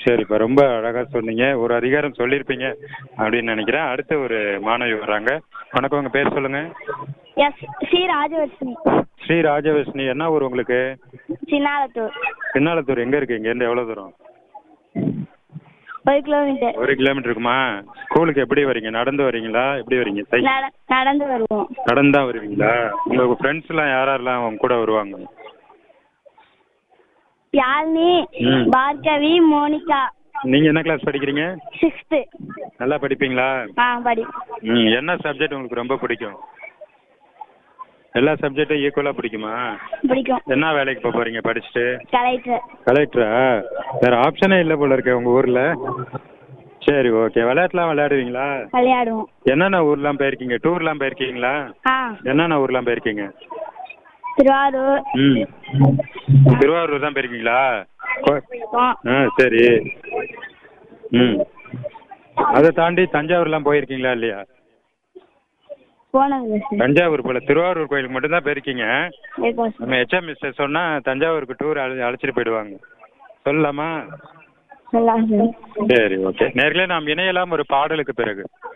சரிப்பா ரொம்ப அழகாக சொன்னீங்க ஒரு அதிகாரம் சொல்லியிருப்பீங்க அப்படின்னு நினைக்கிறேன் அடுத்து ஒரு மாணவி வர்றாங்க வணக்கம் உங்கள் பேர் சொல்லுங்கள் எஸ் சி ராஜவர்ஷினி ஸ்ரீ ராஜவர்ஷினி என்ன ஊர் உங்களுக்கு சின்னாலத்தூர் பின்னாலத்தூர் எங்கே இருக்கு இங்கேருந்து எவ்வளோ தூரம் ஒரு கிலோமீட்டர் ஒரு கிலோமீட்டர் இருக்குமா ஸ்கூலுக்கு எப்படி வரீங்க நடந்து வரீங்களா எப்படி வரீங்க சை நட நடந்து வருவோம் நடந்து தான் வருவீங்களா உங்கள் ஃப்ரெண்ட்ஸ்லாம் யார் யாரெல்லாம் அவங்க கூட வருவாங்க யாழினி ம். பார்கவி மோனிகா நீங்கள் என்ன கிளாஸ் படிக்கிறீங்க சிக்ஸ்த்து நல்லா படிப்பீங்களா ஆ படி ம் என்ன சப்ஜெக்ட் உங்களுக்கு ரொம்ப பிடிக்கும் எல்லா சப்ஜெக்டும் ஈக்குவலாக பிடிக்குமா பிடிக்கும் என்ன வேலைக்கு போக போகிறீங்க படிச்சுட்டு கலெக்டர் கலெக்டரா வேறு ஆப்ஷனே இல்லை போல இருக்கே உங்கள் ஊரில் சரி ஓகே விளையாட்டுலாம் விளையாடுவீங்களா விளையாடுவோம் என்னென்ன ஊர்லாம் போயிருக்கீங்க டூர்லாம் போயிருக்கீங்களா ஆ என்னென்ன ஊர்லாம் போயிருக்கீங்க திருவாரூர் ம் திருவாரூர் தான் போயிருக்கீங்களா கோ- போயிருக்கோம் ஆ சரி ம் அதை தாண்டி தஞ்சாவூர்லாம் போயிருக்கீங்களா இல்லையா போனது சார் தஞ்சாவூர் போல திருவாரூர் கோயிலுக்கு மட்டும்தான் போயிருக்கீங்க இருக்கோம் சார் நம்ம ஹெச்எம் மிஸ்டர் சொன்னால் தஞ்சாவூருக்கு டூர் அழை அழைச்சிட்டு போயிடுவாங்க சொல்லலாமா சொல்லலாம் சார் சரி ஓகே நேர்களே நாம் இணையலாம் ஒரு பாடலுக்கு பிறகு